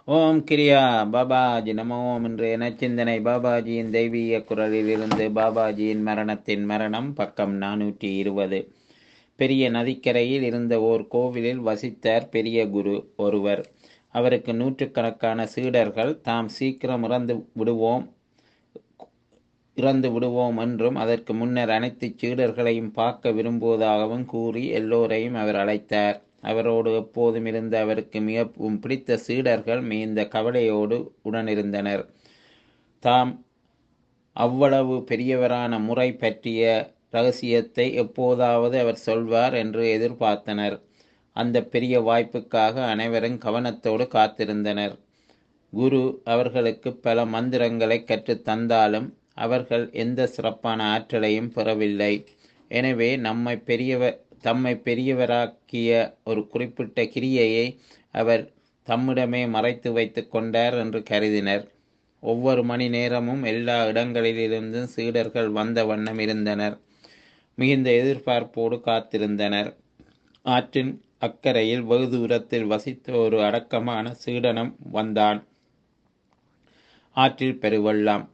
ஓம் கிரியா பாபாஜி நமோ ஓம் இன்றைய நச்சிந்தனை பாபாஜியின் தெய்வீக குரலிலிருந்து பாபாஜியின் மரணத்தின் மரணம் பக்கம் நானூற்றி இருபது பெரிய நதிக்கரையில் இருந்த ஓர் கோவிலில் வசித்தார் பெரிய குரு ஒருவர் அவருக்கு நூற்றுக்கணக்கான சீடர்கள் தாம் சீக்கிரம் இறந்து விடுவோம் இறந்து விடுவோம் என்றும் அதற்கு முன்னர் அனைத்து சீடர்களையும் பார்க்க விரும்புவதாகவும் கூறி எல்லோரையும் அவர் அழைத்தார் அவரோடு எப்போதும் இருந்த அவருக்கு மிகவும் பிடித்த சீடர்கள் மிகுந்த கவலையோடு உடனிருந்தனர் தாம் அவ்வளவு பெரியவரான முறை பற்றிய ரகசியத்தை எப்போதாவது அவர் சொல்வார் என்று எதிர்பார்த்தனர் அந்த பெரிய வாய்ப்புக்காக அனைவரும் கவனத்தோடு காத்திருந்தனர் குரு அவர்களுக்கு பல மந்திரங்களை கற்றுத் தந்தாலும் அவர்கள் எந்த சிறப்பான ஆற்றலையும் பெறவில்லை எனவே நம்மை பெரியவர் தம்மை பெரியவராக்கிய ஒரு குறிப்பிட்ட கிரியையை அவர் தம்மிடமே மறைத்து வைத்து கொண்டார் என்று கருதினர் ஒவ்வொரு மணி நேரமும் எல்லா இடங்களிலிருந்தும் சீடர்கள் வந்த வண்ணம் இருந்தனர் மிகுந்த எதிர்பார்ப்போடு காத்திருந்தனர் ஆற்றின் அக்கறையில் வெகு தூரத்தில் வசித்த ஒரு அடக்கமான சீடனம் வந்தான் ஆற்றில் பெருவெள்ளம்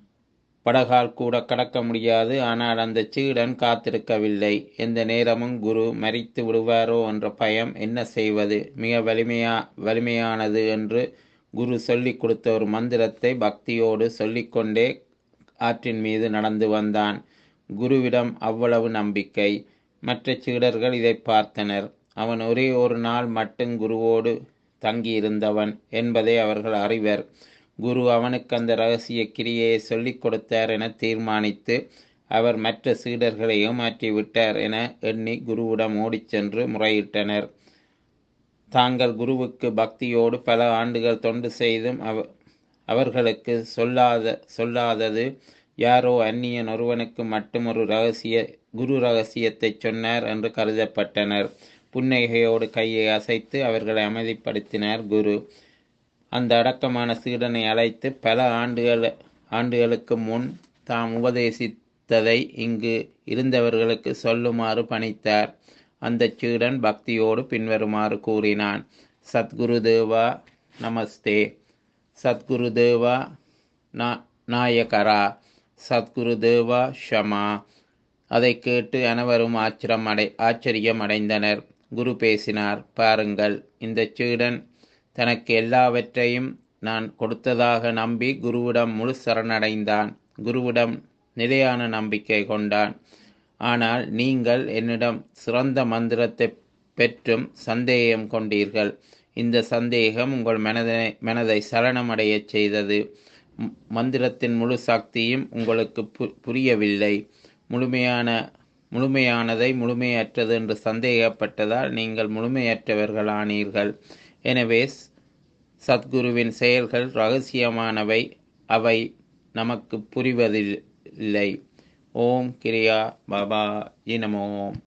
படகால் கூட கடக்க முடியாது ஆனால் அந்த சீடன் காத்திருக்கவில்லை எந்த நேரமும் குரு மறித்து விடுவாரோ என்ற பயம் என்ன செய்வது மிக வலிமையா வலிமையானது என்று குரு சொல்லிக் கொடுத்த ஒரு மந்திரத்தை பக்தியோடு சொல்லிக்கொண்டே ஆற்றின் மீது நடந்து வந்தான் குருவிடம் அவ்வளவு நம்பிக்கை மற்ற சீடர்கள் இதை பார்த்தனர் அவன் ஒரே ஒரு நாள் மட்டும் குருவோடு தங்கியிருந்தவன் என்பதை அவர்கள் அறிவர் குரு அவனுக்கு அந்த ரகசிய கிரியையை சொல்லிக் கொடுத்தார் என தீர்மானித்து அவர் மற்ற சீடர்களை ஏமாற்றி விட்டார் என எண்ணி குருவிடம் ஓடிச் சென்று முறையிட்டனர் தாங்கள் குருவுக்கு பக்தியோடு பல ஆண்டுகள் தொண்டு செய்தும் அவ அவர்களுக்கு சொல்லாத சொல்லாதது யாரோ அந்நியன் ஒருவனுக்கு மட்டும் ஒரு ரகசிய குரு ரகசியத்தை சொன்னார் என்று கருதப்பட்டனர் புன்னகையோடு கையை அசைத்து அவர்களை அமைதிப்படுத்தினார் குரு அந்த அடக்கமான சீடனை அழைத்து பல ஆண்டுகள் ஆண்டுகளுக்கு முன் தாம் உபதேசித்ததை இங்கு இருந்தவர்களுக்கு சொல்லுமாறு பணித்தார் அந்த சீடன் பக்தியோடு பின்வருமாறு கூறினான் சத்குரு தேவா நமஸ்தே சத்குரு தேவா நா நாயகரா சத்குரு தேவா ஷமா அதை கேட்டு அனைவரும் ஆச்சரியம் அடை ஆச்சரியம் அடைந்தனர் குரு பேசினார் பாருங்கள் இந்த சீடன் தனக்கு எல்லாவற்றையும் நான் கொடுத்ததாக நம்பி குருவிடம் முழு சரணடைந்தான் குருவிடம் நிலையான நம்பிக்கை கொண்டான் ஆனால் நீங்கள் என்னிடம் சிறந்த மந்திரத்தை பெற்றும் சந்தேகம் கொண்டீர்கள் இந்த சந்தேகம் உங்கள் மனதை மனதை சலனமடையச் செய்தது மந்திரத்தின் முழு சக்தியும் உங்களுக்கு பு புரியவில்லை முழுமையான முழுமையானதை முழுமையற்றது என்று சந்தேகப்பட்டதால் நீங்கள் முழுமையற்றவர்களானீர்கள் எனவே சத்குருவின் செயல்கள் ரகசியமானவை அவை நமக்கு புரிவதில்லை ஓம் கிரியா பாபா இனமோ